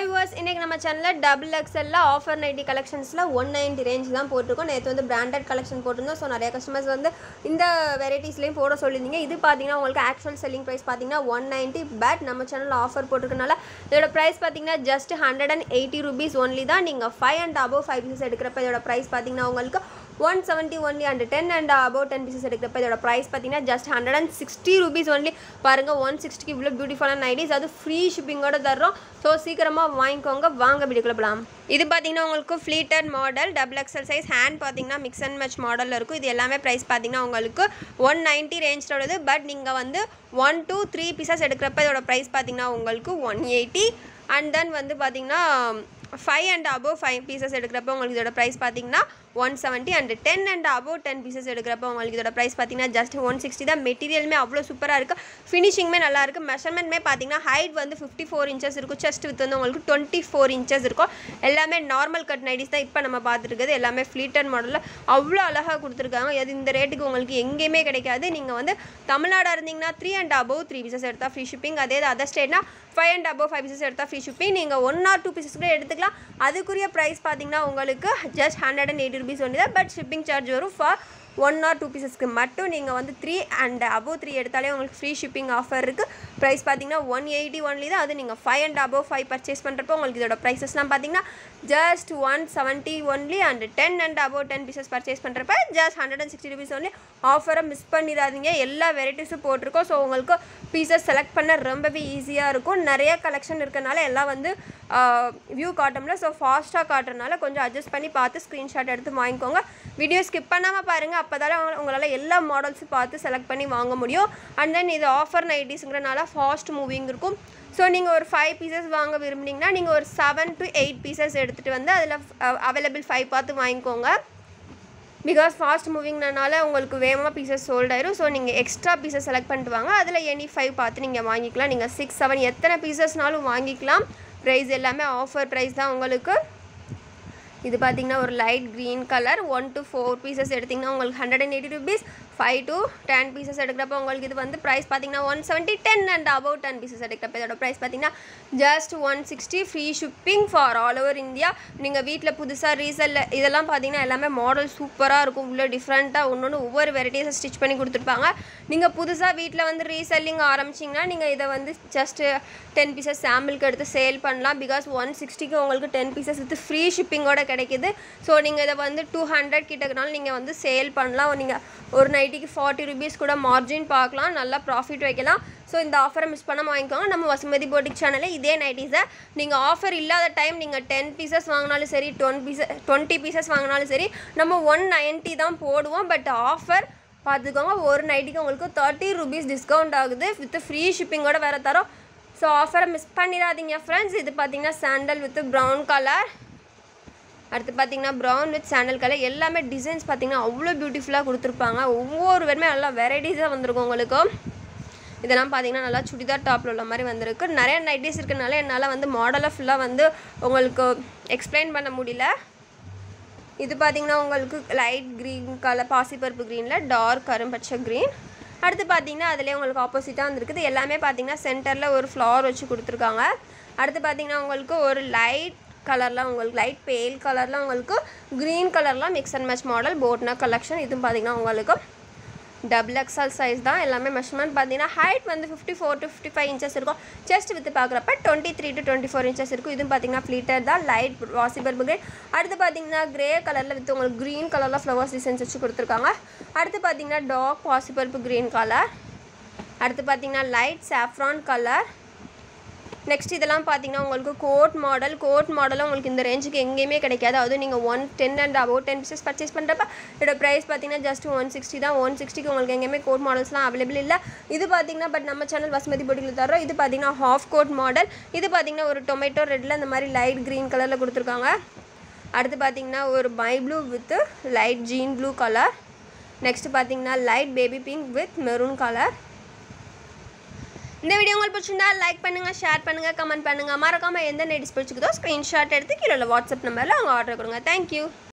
viewers இன்றைக்கி நம்ம சேனலில் டபுள் எக்ஸ்எல்ல ஆஃபர் நைட்டி கலெக்ஷன்ஸில் ஒன் நைன்ட்டி ரேஞ்ச் தான் போட்டிருக்கோம் நேற்று வந்து பிராண்டட் கலெக்ஷன் போட்டிருந்தோம் ஸோ நிறைய கஸ்டமர்ஸ் வந்து இந்த வெரைட்டிஸ்லேயும் போட சொல்லியிருந்தீங்க இது பார்த்தீங்கன்னா உங்களுக்கு ஆக்சுவல் செல்லிங் ப்ரைஸ் பார்த்தீங்கன்னா ஒன் நைன்ட்டி பட் நம்ம சேனலில் ஆஃபர் போட்டிருக்கனால இதோட ப்ரைஸ் பார்த்தீங்கன்னா just hundred and eighty rupees only தான் நீங்கள் five and above five pieces எடுக்கிறப்ப இதோட ப்ரைஸ் பார்த்தீங்கன்னா உங்களுக்கு one seventy only and ten and above ten pieces எடுக்கிறப்ப இதோட ப்ரைஸ் பார்த்தீங்கன்னா just hundred and sixty rupees only பாருங்கள் ஒன் சிக்ஸ்டிக்கு இவ்வளோ பியூட்டிஃபுல்லான ஐடிஸ் அது ஃப்ரீ ஷிப்பிங்கோட தர்றோம் ஸோ சீக்கிரமாக வாங்கிக்கோங்க வாங்க வீடியோக்குள்ள போகலாம் இது பார்த்தீங்கன்னா உங்களுக்கு pleated model double XL size hand பார்த்தீங்கன்னா மிக்ஸ் அண்ட் மேட்ச் மாடலில் இருக்கும் இது எல்லாமே ப்ரைஸ் பார்த்தீங்கன்னா உங்களுக்கு ஒன் நைன்ட்டி ரேஞ்சில் உள்ளது பட் நீங்கள் வந்து ஒன் டூ த்ரீ பீசஸ் எடுக்கிறப்ப இதோட ப்ரைஸ் பார்த்தீங்கன்னா உங்களுக்கு ஒன் எயிட்டி அண்ட் தென் வந்து பார்த்தீங்கன்னா five and above five pieces எடுக்கிறப்ப உங்களுக்கு இதோட ப்ரைஸ் பார்த்தீங்கன்னா one seventy and ten and above ten pieces எடுக்கிறப்ப உங்களுக்கு இதோட ப்ரைஸ் பார்த்தீங்கன்னா ஜஸ்ட் ஒன் சிக்ஸ்டி தான் மெட்டீரியலுமே அவ்வளோ சூப்பராக இருக்குது ஃபினிஷிங்குமே நல்லா இருக்குது மெஷர்மெண்ட்மே பார்த்தீங்கன்னா ஹைட் வந்து ஃபிஃப்டி ஃபோர் இன்ச்சஸ் இருக்கும் செஸ்ட் வித் வந்து உங்களுக்கு டுவெண்ட்டி ஃபோர் இன்ச்சஸ் இருக்கும் எல்லாமே நார்மல் கட் நைடிஸ் தான் இப்போ நம்ம பார்த்துருக்குது எல்லாமே ஃப்ளீட்டட் மாடலில் அவ்வளோ அழகாக கொடுத்துருக்காங்க அது இந்த ரேட்டுக்கு உங்களுக்கு எங்கேயுமே கிடைக்காது நீங்கள் வந்து தமிழ்நாடாக இருந்தீங்கன்னா three and above three pieces எடுத்தால் ஃப்ரீ ஷிப்பிங் அதே அதர் ஸ்டேட்னா five and above five pieces எடுத்தால் ஃப்ரீ ஷிப்பிங் நீங்கள் ஒன் ஆர் டூ பீசஸ் கூட எடுத்துக்கலாம் அதுக்குரிய ப்ரைஸ் பார்த்தீங்கன்னா உங்களுக்கு just hundred and eighty rupees ஒன்று தான் பட் ஷிப்பிங் சார்ஜ் வரும் ஃபார் ஒன் ஆர் டூ பீசஸ்க்கு மட்டும் நீங்கள் வந்து த்ரீ அண்ட் அபோவ் த்ரீ எடுத்தாலே உங்களுக்கு ஃப்ரீ ஷிப்பிங் ஆஃபர் இருக்குது ப்ரைஸ் பார்த்தீங்கன்னா ஒன் எயிட்டி ஒன்லி தான் அது நீங்கள் five and above five purchase பண்ணுறப்போ உங்களுக்கு இதோட ப்ரைஸஸ்லாம் பார்த்தீங்கன்னா just one seventy only and ten and above ten pieces purchase பண்ணுறப்ப just hundred and sixty rupees only ஆஃபரை மிஸ் பண்ணிடாதீங்க எல்லா வெரைட்டிஸும் போட்டிருக்கோம் ஸோ உங்களுக்கு பீசஸ் செலக்ட் பண்ண ரொம்பவே ஈஸியாக இருக்கும் நிறைய கலெக்ஷன் இருக்கனால எல்லாம் வந்து வியூ காட்டோம்ல ஸோ ஃபாஸ்ட்டாக காட்டுறதுனால கொஞ்சம் அட்ஜஸ்ட் பண்ணி பார்த்து ஸ்க்ரீன்ஷாட் எடுத்து வாங்கிக்கோங்க வீடியோ ஸ்கிப் பண்ணாமல் பாருங்கள் அப்போ தான் உங்களால் எல்லா மாடல்ஸும் பார்த்து செலக்ட் பண்ணி வாங்க முடியும் அண்ட் தென் இது ஆஃபர் நைட்டிஸுங்கிறனால ஃபாஸ்ட் மூவிங் இருக்கும் ஸோ நீங்கள் ஒரு ஃபைவ் பீசஸ் வாங்க விரும்புனீங்கன்னா நீங்கள் ஒரு செவன் டு எயிட் பீசஸ் எடுத்துகிட்டு வந்து அதில் அவைலபிள் ஃபைவ் பார்த்து வாங்கிக்கோங்க பிகாஸ் ஃபாஸ்ட் மூவிங்னால உங்களுக்கு வேகமாக பீசஸ் சோல்ட் ஆயிரும் ஸோ நீங்கள் எக்ஸ்ட்ரா பீசஸ் செலக்ட் பண்ணிட்டு வாங்க அதில் எனி ஃபைவ் பார்த்து நீங்கள் வாங்கிக்கலாம் நீங்கள் சிக்ஸ் செவன் எத்தனை பீசஸ்னாலும் வாங்கிக்கலாம் ப்ரைஸ் எல்லாமே ஆஃபர் ப்ரைஸ் தான் உங்களுக்கு இது பார்த்தீங்கன்னா ஒரு light green colour one to four pieces எடுத்திங்கன்னா உங்களுக்கு hundred and eighty rupees five to ten pieces எடுக்கிறப்ப உங்களுக்கு இது வந்து ப்ரைஸ் பார்த்தீங்கன்னா one seventy ten and about ten pieces எடுக்கிறப்ப இதோட ப்ரைஸ் பார்த்தீங்கன்னா just one sixty free shipping for all over India நீங்கள் வீட்டில் புதுசாக ரீசெல்ல இதெல்லாம் பார்த்தீங்கன்னா எல்லாமே மாடல் சூப்பராக இருக்கும் இவ்வளோ டிஃப்ரெண்ட்டாக ஒன்று ஒன்று ஒவ்வொரு வெரைட்டிஸை ஸ்டிச் பண்ணி கொடுத்துருப்பாங்க நீங்கள் புதுசாக வீட்டில் வந்து ரீசெல்லிங் ஆரம்பிச்சிங்கன்னா நீங்கள் இதை வந்து ஜஸ்ட்டு டென் பீசஸ் சாம்பிளுக்கு எடுத்து சேல் பண்ணலாம் பிகாஸ் ஒன் சிக்ஸ்டிக்கு உங்களுக்கு டென் பீசஸ் வித் ஃப்ரீ ஷிப்பிங்கோட கிடைக்கிது ஸோ நீங்கள் இதை வந்து டூ ஹண்ட்ரட் கிட்டக்குனாலும் நீங்கள் வந்து சேல் பண்ணலாம் நீங்கள் ஒரு நைட்டிக்கு ஃபார்ட்டி ருபீஸ் கூட மார்ஜின் பார்க்கலாம் நல்லா ப்ராஃபிட் வைக்கலாம் ஸோ இந்த ஆஃபரை மிஸ் பண்ணாமல் வாங்கிக்கோங்க நம்ம வசுமதி போட்டிக் சேனலில் இதே நைட்டிஸை நீங்கள் ஆஃபர் இல்லாத டைம் நீங்கள் டென் பீசஸ் வாங்கினாலும் சரி டுவென் பீசஸ் டுவெண்ட்டி பீசஸ் வாங்கினாலும் சரி நம்ம ஒன் நைன்ட்டி தான் போடுவோம் பட் ஆஃபர் பார்த்துக்கோங்க ஒரு நைட்டிக்கு உங்களுக்கு தேர்ட்டி ருபீஸ் டிஸ்கவுண்ட் ஆகுது வித் ஃப்ரீ ஷிப்பிங்கோட வேறு தரோம் ஸோ ஆஃபரை மிஸ் பண்ணிடாதீங்க ஃப்ரெண்ட்ஸ் இது பார்த்தீங்கன்னா சாண்டல் வித் ப்ரௌன் கலர் அடுத்து பார்த்தீங்கன்னா ப்ரௌன் வித் சாண்டல் கலர் எல்லாமே டிசைன்ஸ் பார்த்தீங்கன்னா அவ்வளோ பியூட்டிஃபுல்லாக கொடுத்துருப்பாங்க ஒவ்வொரு பேருமே நல்லா வெரைட்டிஸாக வந்திருக்கும் உங்களுக்கு இதெல்லாம் பார்த்தீங்கன்னா நல்லா சுடிதார் டாப்பில் உள்ள மாதிரி வந்திருக்கு நிறைய நைட்டிஸ் இருக்கனால என்னால் வந்து மாடலை ஃபுல்லாக வந்து உங்களுக்கு எக்ஸ்பிளைன் பண்ண முடியல இது பார்த்தீங்கன்னா உங்களுக்கு லைட் க்ரீன் கலர் பாசிப்பருப்பு க்ரீனில் டார்க் கரும்பச்சை க்ரீன் அடுத்து பார்த்தீங்கன்னா அதிலே உங்களுக்கு ஆப்போசிட்டாக வந்துருக்குது எல்லாமே பார்த்தீங்கன்னா சென்டரில் ஒரு ஃப்ளவர் வச்சு கொடுத்துருக்காங்க அடுத்து பார்த்தீங்கன்னா உங்களுக்கு ஒரு லைட் கலரில் உங்களுக்கு லைட் பேல் கலரில் உங்களுக்கு க்ரீன் கலர்லாம் மிக்ஸ் அண்ட் மேட்ச் மாடல் போட்னா கலெக்ஷன் இதுவும் பார்த்தீங்கன்னா உங்களுக்கு டபுள் எக்ஸல் சைஸ் தான் எல்லாமே மெஷர்மெண்ட் பார்த்தீங்கன்னா ஹைட் வந்து fifty four to fifty five inches இருக்கும் செஸ்ட் வித்து பார்க்குறப்ப twenty three to twenty four inches இருக்கும் இதுவும் பார்த்தீங்கன்னா ஃப்ளீட்டர் தான் லைட் வாசிபர் கிரேட் அடுத்து பார்த்தீங்கன்னா கிரே கலரில் வித் உங்களுக்கு க்ரீன் கலரில் ஃப்ளவர்ஸ் டிசைன்ஸ் வச்சு கொடுத்துருக்காங்க அடுத்து பார்த்தீங்கன்னா டாக் பாசிபருப்பு க்ரீன் கலர் அடுத்து பார்த்தீங்கன்னா லைட் சாஃப்ரான் கலர் நெக்ஸ்ட் இதெல்லாம் பார்த்தீங்கன்னா உங்களுக்கு கோட் மாடல் கோட் மாடலும் உங்களுக்கு இந்த ரேஞ்சுக்கு எங்கேயுமே கிடைக்காது அதுவும் நீங்கள் one ten and about ten pieces purchase பண்ணுறப்ப இதோட ப்ரைஸ் பார்த்தீங்கன்னா ஜஸ்ட் ஒன் சிக்ஸ்டி தான் ஒன் சிக்ஸ்டிக்கு உங்களுக்கு எங்கேயுமே கோட் மாடல்ஸ்லாம் அவைலபிள் இல்லை இது பார்த்தீங்கன்னா பட் நம்ம சேனல் வசுமதி பொடியில் தரோம் இது பார்த்தீங்கன்னா ஹாஃப் கோட் மாடல் இது பார்த்தீங்கன்னா ஒரு டொமேட்டோ ரெட்டில் இந்த மாதிரி லைட் க்ரீன் கலரில் கொடுத்துருக்காங்க அடுத்து பார்த்தீங்கன்னா ஒரு மை blue with light jean blue colour next பார்த்தீங்கன்னா light baby pink with maroon colour இந்த வீடியோ உங்களுக்கு பிடிச்சிருந்தா லைக் பண்ணுங்கள் ஷேர் பண்ணுங்கள் கமெண்ட் பண்ணுங்கள் மறக்காமல் எந்த நைட்டிஸ் பிடிச்சிக்குதோ ஸ்க்ரீன்ஷாட் எடுத்து கீழே உள்ள வாட்ஸ்அப் நம்பரில் அவங்க ஆர்டர் கொடுங்க தேங்க்யூ